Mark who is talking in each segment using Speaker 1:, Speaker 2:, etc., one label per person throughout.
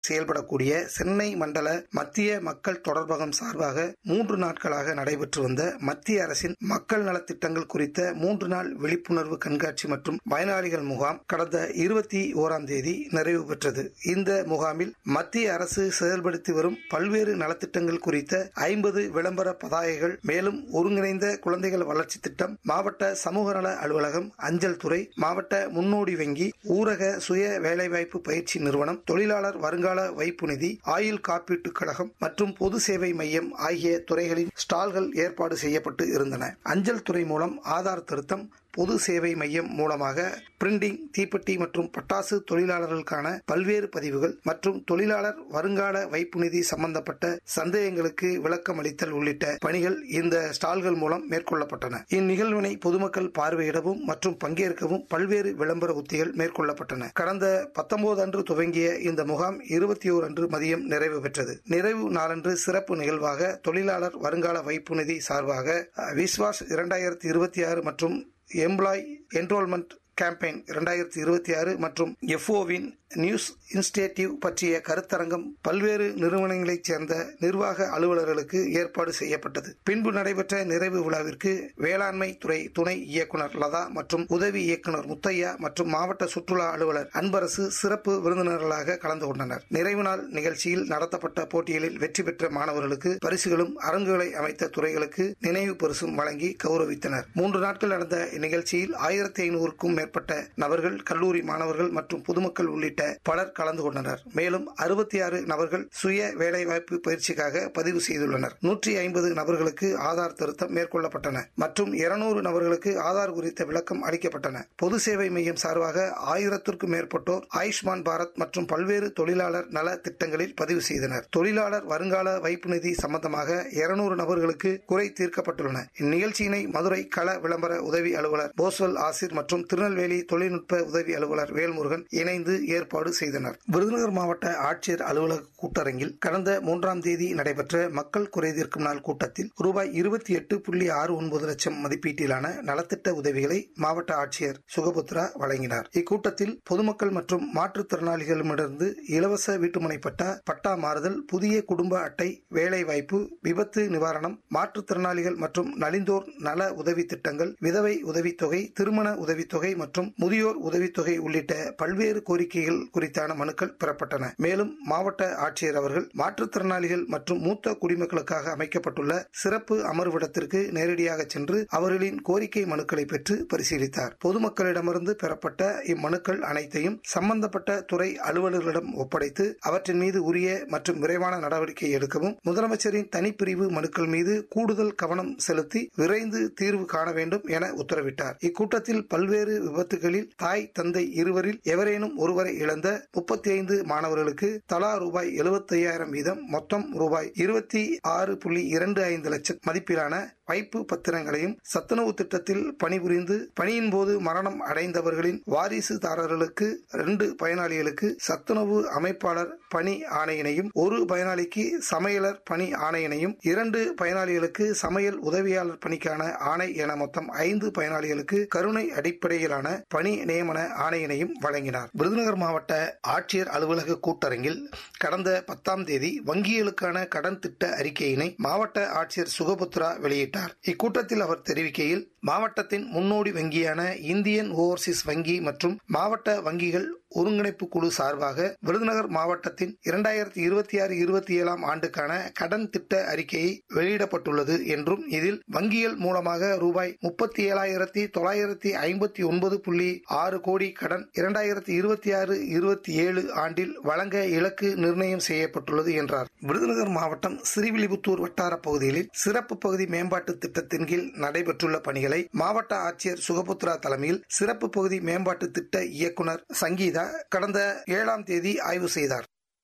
Speaker 1: செயல்படக்கூடிய சென்னை மண்டல மத்திய மக்கள் தொடர்பகம் சார்பாக மூன்று நாட்களாக நடைபெற்று வந்த மத்திய அரசின் மக்கள் நலத்திட்டங்கள் குறித்த மூன்று நாள் விழிப்புணர்வு கண்காட்சி மற்றும் பயனாளிகள் முகாம் கடந்த இருபத்தி ஓராம் தேதி நிறைவு பெற்றது இந்த முகாமில் மத்திய அரசு செயல்படுத்தி வரும் பல்வேறு நலத்திட்டங்கள் குறித்த ஐம்பது விளம்பர பதாகைகள் மேலும் ஒருங்கிணைந்த குழந்தைகள் வளர்ச்சி திட்டம் மாவட்ட சமூக நல அலுவலகம் அஞ்சல் துறை மாவட்ட முன்னோடி வங்கி ஊரக சுய வேலைவாய்ப்பு பயிற்சி நிறுவனம் தொழிலாளர் வருங்கால வைப்பு நிதி ஆயுள் காப்பீட்டுக் கழகம் மற்றும் பொது சேவை மையம் ஆகிய துறைகளின் ஸ்டால்கள் ஏற்பாடு செய்யப்பட்டு இருந்தன அஞ்சல் துறை மூலம் ஆதார் திருத்தம் பொது சேவை மையம் மூலமாக பிரிண்டிங் தீப்பெட்டி மற்றும் பட்டாசு தொழிலாளர்களுக்கான பல்வேறு பதிவுகள் மற்றும் தொழிலாளர் வருங்கால வைப்பு நிதி சம்பந்தப்பட்ட சந்தேகங்களுக்கு விளக்கம் அளித்தல் உள்ளிட்ட பணிகள் இந்த ஸ்டால்கள் மூலம் மேற்கொள்ளப்பட்டன இந்நிகழ்வினை பொதுமக்கள் பார்வையிடவும் மற்றும் பங்கேற்கவும் பல்வேறு விளம்பர உத்திகள் மேற்கொள்ளப்பட்டன கடந்த பத்தொன்பது அன்று துவங்கிய இந்த முகாம் இருபத்தி ஓர் அன்று மதியம் நிறைவு பெற்றது நிறைவு நாளன்று சிறப்பு நிகழ்வாக தொழிலாளர் வருங்கால வைப்பு நிதி சார்பாக விஸ்வாஸ் இரண்டாயிரத்தி இருபத்தி ஆறு மற்றும் எம்ப்ளாய் என்ரோல்மெண்ட் கேம்பெயின் இரண்டாயிரத்தி இருபத்தி ஆறு மற்றும் எஃப்ஓவின் நியூஸ் இன்ஸ்டேட்டிவ் பற்றிய கருத்தரங்கம் பல்வேறு நிறுவனங்களைச் சேர்ந்த நிர்வாக அலுவலர்களுக்கு ஏற்பாடு செய்யப்பட்டது பின்பு நடைபெற்ற நிறைவு விழாவிற்கு வேளாண்மை துறை துணை இயக்குநர் லதா மற்றும் உதவி இயக்குநர் முத்தையா மற்றும் மாவட்ட சுற்றுலா அலுவலர் அன்பரசு சிறப்பு விருந்தினர்களாக கலந்து கொண்டனர் நிறைவு நாள் நிகழ்ச்சியில் நடத்தப்பட்ட போட்டிகளில் வெற்றி பெற்ற மாணவர்களுக்கு பரிசுகளும் அரங்குகளை அமைத்த துறைகளுக்கு நினைவு பரிசும் வழங்கி கௌரவித்தனர் மூன்று நாட்கள் நடந்த இந்நிகழ்ச்சியில் ஆயிரத்தி ஐநூறுக்கும் மேற்பட்ட நபர்கள் கல்லூரி மாணவர்கள் மற்றும் பொதுமக்கள் உள்ளிட்ட பலர் கலந்து கொண்டனர் மேலும் அறுபத்தி ஆறு நபர்கள் சுய வேலைவாய்ப்பு பயிற்சிக்காக பதிவு செய்துள்ளனர் நூற்றி ஐம்பது நபர்களுக்கு ஆதார் திருத்தம் மேற்கொள்ளப்பட்டன மற்றும் இருநூறு நபர்களுக்கு ஆதார் குறித்த விளக்கம் அளிக்கப்பட்டன பொது சேவை மையம் சார்பாக ஆயிரத்திற்கும் மேற்பட்டோர் ஆயுஷ்மான் பாரத் மற்றும் பல்வேறு தொழிலாளர் நல திட்டங்களில் பதிவு செய்தனர் தொழிலாளர் வருங்கால வைப்பு நிதி சம்பந்தமாக இருநூறு நபர்களுக்கு குறை தீர்க்கப்பட்டுள்ளன இந்நிகழ்ச்சியினை மதுரை கள விளம்பர உதவி அலுவலர் போஸ்வல் ஆசிர் மற்றும் திருநெல்வேலி தொழில்நுட்ப உதவி அலுவலர் வேல்முருகன் இணைந்து ஏற்பாடு செய்தனர் விருதுநகர் மாவட்ட ஆட்சியர் அலுவலக கூட்டரங்கில் கடந்த மூன்றாம் தேதி நடைபெற்ற மக்கள் குறைதீர்க்கும் நாள் கூட்டத்தில் ரூபாய் இருபத்தி எட்டு புள்ளி ஆறு ஒன்பது லட்சம் மதிப்பீட்டிலான நலத்திட்ட உதவிகளை மாவட்ட ஆட்சியர் சுகபுத்ரா வழங்கினார் இக்கூட்டத்தில் பொதுமக்கள் மற்றும் மாற்றுத்திறனாளிகளிடமிருந்து இலவச வீட்டுமனை பட்டா பட்டா மாறுதல் புதிய குடும்ப அட்டை வேலை வாய்ப்பு விபத்து நிவாரணம் மாற்றுத்திறனாளிகள் மற்றும் நலிந்தோர் நல உதவி திட்டங்கள் விதவை உதவித்தொகை திருமண உதவித்தொகை மற்றும் முதியோர் உதவித்தொகை உள்ளிட்ட பல்வேறு கோரிக்கைகள் குறித்தான மனுக்கள் பெறப்பட்டன மேலும் மாவட்ட ஆட்சியர் அவர்கள் மாற்றுத்திறனாளிகள் மற்றும் மூத்த குடிமக்களுக்காக அமைக்கப்பட்டுள்ள சிறப்பு அமர்விடத்திற்கு நேரடியாக சென்று அவர்களின் கோரிக்கை மனுக்களை பெற்று பரிசீலித்தார் பொதுமக்களிடமிருந்து பெறப்பட்ட இம்மனுக்கள் அனைத்தையும் சம்பந்தப்பட்ட துறை அலுவலர்களிடம் ஒப்படைத்து அவற்றின் மீது உரிய மற்றும் விரைவான நடவடிக்கை எடுக்கவும் முதலமைச்சரின் தனிப்பிரிவு மனுக்கள் மீது கூடுதல் கவனம் செலுத்தி விரைந்து தீர்வு காண வேண்டும் என உத்தரவிட்டார் இக்கூட்டத்தில் பல்வேறு விபத்துகளில் தாய் தந்தை இருவரில் எவரேனும் ஒருவரை இழந்த முப்பத்தி ஐந்து மாணவர்களுக்கு தலா ரூபாய் எழுபத்தி ஐயாயிரம் வீதம் மொத்தம் ரூபாய் இருபத்தி ஆறு புள்ளி இரண்டு ஐந்து லட்சம் மதிப்பிலான வைப்பு பத்திரங்களையும் சத்துணவு திட்டத்தில் பணிபுரிந்து பணியின் போது மரணம் அடைந்தவர்களின் வாரிசுதாரர்களுக்கு இரண்டு பயனாளிகளுக்கு சத்துணவு அமைப்பாளர் பணி ஆணையினையும் ஒரு பயனாளிக்கு சமையலர் பணி ஆணையினையும் இரண்டு பயனாளிகளுக்கு சமையல் உதவியாளர் பணிக்கான ஆணை என மொத்தம் ஐந்து பயனாளிகளுக்கு கருணை அடிப்படையிலான பணி நியமன ஆணையினையும் வழங்கினார் விருதுநகர் மாவட்ட ஆட்சியர் அலுவலக கூட்டரங்கில் கடந்த பத்தாம் தேதி வங்கிகளுக்கான கடன் திட்ட அறிக்கையினை மாவட்ட ஆட்சியர் சுகபுத்ரா வெளியிட்டார் இக்கூட்டத்தில் அவர் தெரிவிக்கையில் மாவட்டத்தின் முன்னோடி வங்கியான இந்தியன் ஓவர்சீஸ் வங்கி மற்றும் மாவட்ட வங்கிகள் ஒருங்கிணைப்பு குழு சார்பாக விருதுநகர் மாவட்டத்தின் இரண்டாயிரத்தி இருபத்தி ஆறு இருபத்தி ஏழாம் ஆண்டுக்கான கடன் திட்ட அறிக்கையை வெளியிடப்பட்டுள்ளது என்றும் இதில் வங்கிகள் மூலமாக ரூபாய் முப்பத்தி ஏழாயிரத்தி தொள்ளாயிரத்தி ஐம்பத்தி ஒன்பது புள்ளி ஆறு கோடி கடன் இரண்டாயிரத்தி இருபத்தி ஆறு இருபத்தி ஏழு ஆண்டில் வழங்க இலக்கு நிர்ணயம் செய்யப்பட்டுள்ளது என்றார் விருதுநகர் மாவட்டம் சிறுவில்லிபுத்தூர் வட்டார பகுதிகளில் சிறப்பு பகுதி மேம்பாட்டு திட்டத்தின் கீழ் நடைபெற்றுள்ள பணிகளை மாவட்ட ஆட்சியர் சுகபுத்ரா தலைமையில் சிறப்பு பகுதி மேம்பாட்டு திட்ட இயக்குநர் சங்கீதா கடந்த ஏழாம் தேதி ஆய்வு செய்தார்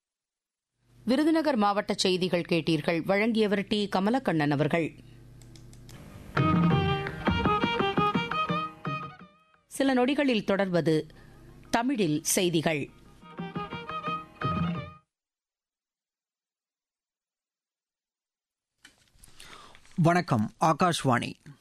Speaker 2: விருதுநகர் மாவட்ட செய்திகள் கேட்டீர்கள் வழங்கியவர் டி கமலக்கண்ணன் அவர்கள் சில நொடிகளில் தொடர்வது தமிழில் செய்திகள்
Speaker 3: வணக்கம் ஆகாஷ்வாணி